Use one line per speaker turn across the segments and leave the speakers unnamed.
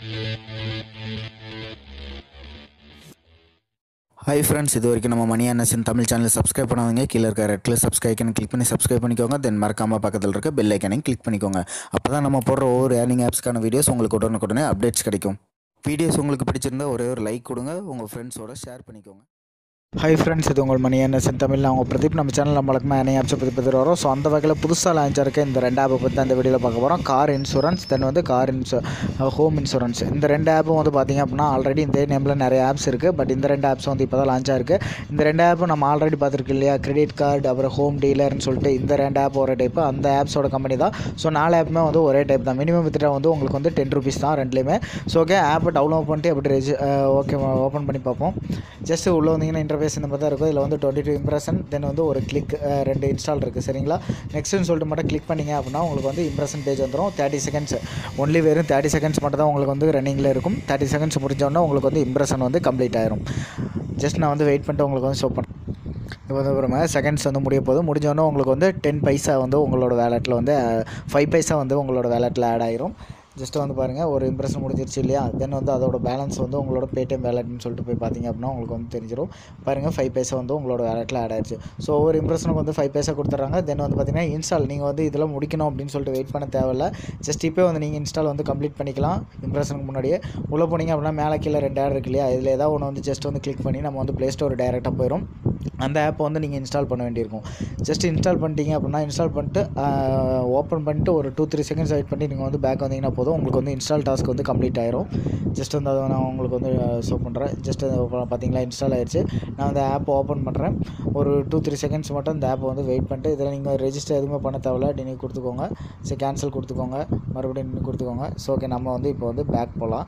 hi friends இது வரைக்கும் நம்ம மணி அன்னசன் தமிழ் சேனல் சப்ஸ்கிரைப் பண்ணாதீங்க கீழே இருக்க ரெட் கலர் சப்ஸ்கிரைப் கிளிக் பண்ணி சப்ஸ்கிரைப் பண்ணிக்கோங்க தென் மறக்காமல் பக்கத்தில் இருக்க பெல் ஐக்கனையும் கிளிக் பண்ணிக்கோங்க அப்போ தான் நம்ம போடுற ஒவ்வொரு ஏர்னிங் ஆப்ஸ்க்கான வீடியோஸ் உங்களுக்கு உடனுக்குடனே அப்டேட்ஸ் கிடைக்கும் வீடியோஸ் உங்களுக்கு பிடிச்சிருந்தா ஒரே ஒரு லைக் கொடுங்க உங்கள் ஃப்ரெண்ட்ஸோட ஷேர் பண்ணிக்கோங்க ஹாய் ஃப்ரெண்ட்ஸ் இது உங்கள் மணி என்ன தமிழ் நான் உங்கள் பிரதீப் நம்ம சேனல் நம்மளுக்கு ஏர்னிங் ஆப்ஸை பற்றி பற்றி வரோம் ஸோ அந்த வகையில் புதுசாக லான்ச் இருக்க இந்த ரெண்டு ஆப்பை பற்றி அந்த வீடியோவில் பார்க்க போகிறோம் கார் இன்சூரன்ஸ் தென் வந்து கார் இன்சூ ஹோம் இன்சூரன்ஸ் இந்த ரெண்டு ஆப்பும் வந்து பார்த்திங்க அப்படின்னா ஆல்ரெடி இந்த நேமில் நிறைய ஆப்ஸ் இருக்குது பட் இந்த ரெண்டு ஆப்ஸ் வந்து இப்போ தான் லான்ச் ஆயிருக்கு இந்த ரெண்டு ஆப்பும் நம்ம ஆல்ரெடி பார்த்துருக்கு இல்லையா கிரெடிட் கார்டு அப்புறம் ஹோம் டீலர்னு சொல்லிட்டு இந்த ரெண்டு ஆப் ஒரு டைப்பு அந்த ஆப்ஸோட கம்பெனி தான் ஸோ நாலு ஆப்புமே வந்து ஒரே டைப் தான் மினிமம் வித்ட்ரா வந்து உங்களுக்கு வந்து டென் ருபீஸ் தான் ரெண்டுலேயுமே ஸோ ஓகே ஆப்பை டவுன்லோட் பண்ணிட்டு எப்படி ரெஜி ஓகே ஓப்பன் பண்ணி பார்ப்போம் ஜஸ்ட் உள்ளே வந்தீங்கன்னா இன்டர்ஃபேஸ் இந்த மாதிரி தான் இருக்கும் இதில் வந்து டுவெண்ட்டி டூ இம்ப்ரெஷன் தென் வந்து ஒரு கிளிக் ரெண்டு இன்ஸ்டால் இருக்குது சரிங்களா நெக்ஸ்ட்னு சொல்லிட்டு மட்டும் கிளிக் பண்ணிங்க அப்படின்னா உங்களுக்கு வந்து இம்ப்ரெஷன் பேஜ் வந்துடும் தேர்ட்டி செகண்ட்ஸ் ஒன்லி வெறும் தேர்ட்டி செகண்ட்ஸ் மட்டும் தான் உங்களுக்கு வந்து ரன்னிங்கில் இருக்கும் தேர்ட்டி செகண்ட்ஸ் முடிஞ்சோடனே உங்களுக்கு வந்து இம்ப்ரெஷன் வந்து கம்ப்ளீட் ஆயிரும் ஜஸ்ட் நான் வந்து வெயிட் பண்ணிட்டு உங்களுக்கு வந்து ஷோ பண்ணேன் இப்போ வந்து அப்புறமா செகண்ட்ஸ் வந்து முடிய போது முடிஞ்சோடனே உங்களுக்கு வந்து டென் பைசா வந்து உங்களோட வேலெட்டில் வந்து ஃபைவ் பைசா வந்து உங்களோட வேலெட்டில் ஆட் ஆயிரும் ஜஸ்ட் வந்து பாருங்கள் ஒரு இம்ப்ரெஷன் முடிஞ்சிருச்சு இல்லையா தென் வந்து அதோட பேலன்ஸ் வந்து உங்களோட பேடிஎம் வேலட்னு சொல்லிட்டு போய் பார்த்தீங்க அப்படின்னா உங்களுக்கு வந்து தெரிஞ்சிடும் பாருங்கள் ஃபைவ் பைசா வந்து உங்களோட வேலெட்டில் ஆட் ஆயிடுச்சு ஸோ ஒவ்வொரு இம்ப்ரெஷனுக்கு வந்து ஃபைவ் பைசா கொடுத்துட்றாங்க தென் வந்து பார்த்தீங்கன்னா இன்ஸ்டால் நீங்கள் வந்து இதெல்லாம் முடிக்கணும் அப்படின்னு சொல்லிட்டு வெயிட் பண்ண தேவையில்ல ஜஸ்ட் இப்போ வந்து நீங்கள் இன்ஸ்டால் வந்து கம்ப்ளீட் பண்ணிக்கலாம் இம்ப்ரெஷனுக்கு முன்னாடியே உள்ளே போனீங்க அப்படின்னா மேலே கீழே ரெண்டு ஆட் இருக்கு இல்லையா இதில் ஏதாவது ஒன்று வந்து ஜஸ்ட் வந்து கிளிக் பண்ணி நம்ம வந்து ப்ளே ஸ்டோர் டேரெக்டாக போயிடும் அந்த ஆப்பை வந்து நீங்கள் இன்ஸ்டால் பண்ண வேண்டியிருக்கும் ஜஸ்ட் இன்ஸ்டால் பண்ணிட்டீங்க அப்படின்னா இன்ஸ்டால் பண்ணிட்டு ஓப்பன் பண்ணிட்டு ஒரு டூ த்ரீ செகண்ட்ஸ் வெயிட் பண்ணி நீங்கள் வந்து பேக் வந்தீங்கன்னா போதும் உங்களுக்கு வந்து இன்ஸ்டால் டாஸ்க் வந்து கம்ப்ளீட் ஆயிரும் ஜஸ்ட் வந்து அதை நான் உங்களுக்கு வந்து ஷோ பண்ணுறேன் ஜஸ்ட் பார்த்தீங்களா இன்ஸ்டால் ஆயிடுச்சு நான் அந்த ஆப் ஓப்பன் பண்ணுறேன் ஒரு டூ த்ரீ செகண்ட்ஸ் மட்டும் இந்த ஆப்பை வந்து வெயிட் பண்ணிட்டு இதில் நீங்கள் ரெஜிஸ்டர் எதுவுமே பண்ண தேவையில்ல நீங்கள் கொடுத்துக்கோங்க சரி கேன்சல் கொடுத்துக்கோங்க மறுபடியும் நீங்கள் கொடுத்துக்கோங்க ஸோ ஓகே நம்ம வந்து இப்போ வந்து பேக் போகலாம்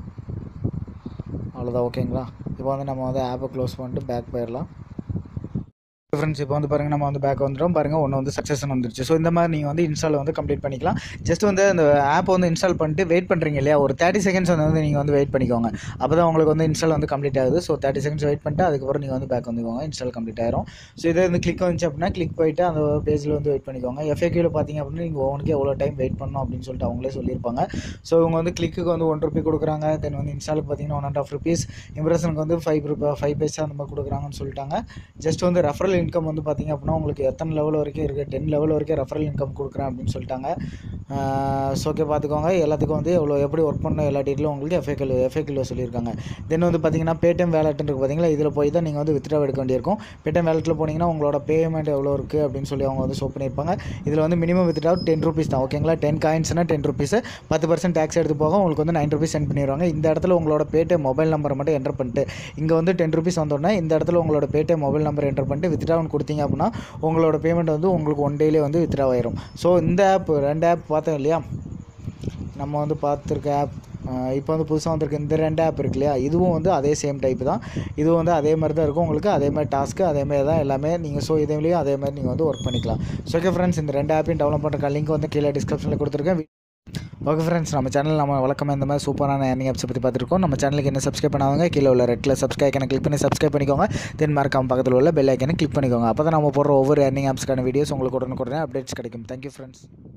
அவ்வளோதான் ஓகேங்களா இப்போ வந்து நம்ம வந்து ஆப்பை க்ளோஸ் பண்ணிட்டு பேக் போயிடலாம் ஃப்ரெண்ட்ஸ் இப்போ வந்து பாருங்கள் நம்ம வந்து பேக் வந்துடும் பாருங்கள் ஒன்று வந்து சக்ஸஸ் வந்துருச்சு ஸோ இந்த மாதிரி நீங்கள் வந்து இன்ஸ்டால் வந்து கம்ப்ளீட் பண்ணிக்கலாம் ஜஸ்ட் வந்து அந்த ஆப் வந்து இன்ஸ்டால் பண்ணிட்டு வெயிட் பண்ணுறீங்க இல்லையா ஒரு தேர்ட்டி செகண்ட்ஸ் வந்து நீங்கள் வந்து வெயிட் பண்ணிக்கோங்க அப்போ தான் உங்களுக்கு வந்து இன்ஸ்டால் வந்து கம்ப்ளீட் ஆகுது ஸோ தேர்ட்டி செகண்ட்ஸ் வெயிட் பண்ணிட்டு அதுக்கப்புறம் நீங்கள் வந்து பேக் வந்துக்கோங்க இன்ஸ்டால் கம்ப்ளீட் ஆயிரும் ஸோ இதே வந்து கிளிக் வந்துச்சு அப்படின்னா கிளிக் போயிட்டு அந்த பேஜில் வந்து வெயிட் பண்ணிக்கோங்க எஃப்ஏக்யூவில் பார்த்தீங்க அப்படின்னா நீங்கள் ஒவ்வொன்றுக்கு எவ்வளோ டைம் வெயிட் பண்ணணும் அப்படின்னு சொல்லிட்டு அவங்களே சொல்லியிருப்பாங்க ஸோ இவங்க வந்து கிளிக்கு வந்து ஒன் ருபி கொடுக்குறாங்க தென் வந்து இன்ஸ்டாலுக்கு பார்த்தீங்கன்னா ஒன் அண்ட் ஆஃப் ருபீஸ் இம்ப்ரெஷனுக்கு வந்து ஃபைவ் ருபி ஃபைவ் பைசா அந்த மாதிரி கொடுக்குறாங்கன்னு சொல்லிட்டாங்க ஜஸ்ட் வந்து ரெஃபரல் இன்கம் வந்து பார்த்தீங்க அப்படின்னா உங்களுக்கு எத்தனை லெவல் வரைக்கும் இருக்குது டென் லெவல் வரைக்கும் ரெஃபரல் இன்கம் கொடுக்குறேன் அப்படின்னு சொல்லிட்டாங்க ஸோ ஓகே பார்த்துக்கோங்க எல்லாத்துக்கும் வந்து எவ்வளோ எப்படி ஒர்க் பண்ணணும் எல்லா டீட்டெயிலும் உங்களுக்கு எஃப்ஏக்கில் எஃப்ஏக்கில் சொல்லியிருக்காங்க தென் வந்து பார்த்தீங்கன்னா பேடிஎம் வேலட்னு இருக்குது பார்த்தீங்களா இதில் போய் தான் நீங்கள் வந்து வித்ட்ரா எடுக்க வேண்டியிருக்கும் பேடிஎம் வேலெட்டில் போனீங்கன்னா உங்களோட பேமெண்ட் எவ்வளோ இருக்குது அப்படின்னு சொல்லி அவங்க வந்து ஷோ பண்ணியிருப்பாங்க இதில் வந்து மினிமம் வித்ட்ரா டென் ருபீஸ் தான் ஓகேங்களா டென் காயின்ஸ்னால் டென் ருபீஸ் பத்து பர்சன்ட் டேக்ஸ் எடுத்து போக உங்களுக்கு வந்து நைன் ருபீஸ் சென்ட் பண்ணிடுவாங்க இந்த இடத்துல உங்களோட பேடிஎம் மொபைல் நம்பரை மட்டும் என்டர் பண்ணிட்டு இங்கே வந்து டென் ருபீஸ் வந்தோடனே இந்த இடத்துல உங்களோட பேடிஎம் மொபைல் நம்பர் என்டர் பண்ணிட்டு வித்ட்ரான்னு கொடுத்தீங்க அப்படின்னா உங்களோட பேமெண்ட் வந்து உங்களுக்கு ஒன் டேலே வந்து வித்ட்ரா ஆயிரும் ஸோ இந்த ஆப் ரெண்டு ஆப் பார்த்தோம் இல்லையா நம்ம வந்து பார்த்துருக்க ஆப் இப்போ வந்து புதுசாக வந்திருக்க இந்த ரெண்டு ஆப் இருக்கு இல்லையா இதுவும் வந்து அதே சேம் டைப் தான் இதுவும் வந்து அதே மாதிரி தான் இருக்கும் உங்களுக்கு அதே மாதிரி டாஸ்க்கு அதே மாதிரி தான் எல்லாமே நீங்கள் ஸோ இதுலேயும் அதே மாதிரி நீங்கள் வந்து ஒர்க் பண்ணிக்கலாம் ஸோ ஓகே ஃப்ரெண்ட்ஸ் இந்த ரெண்டு ஆப்பையும் டவுன்லோட் பண்ணுற லிங்க் வந்து கீழே டிஸ்கிரிப்ஷனில் கொடுத்துருக்கேன் ஓகே ஃப்ரெண்ட்ஸ் நம்ம சேனல் நம்ம வழக்கமாக இந்த மாதிரி சூப்பரான ஏர்னிங் ஆப்ஸை பற்றி பார்த்துருக்கோம் நம்ம சேனலுக்கு என்ன சப்ஸ்கிரைப் பண்ணாதவங்க கீழே உள்ள ரெட்டில் சப்ஸ்கிரைப் ஐக்கனை கிளிக் பண்ணி சப்ஸ்கிரைப் பண்ணிக்கோங்க தென் மறக்காம பக்கத்தில் உள்ள பெல் ஐக்கனை கிளிக் பண்ணிக்கோங்க அப்போ தான் நம்ம போடுற ஒவ்வொரு ஏர்னிங் ஆப்ஸ்க்கான வீடியோஸ் உங்களுக்கு உடனுக்குடனே அப்டேட்ஸ் கிடைக்கும் தேங்க்யூ ஃப்ரெண்ட்ஸ்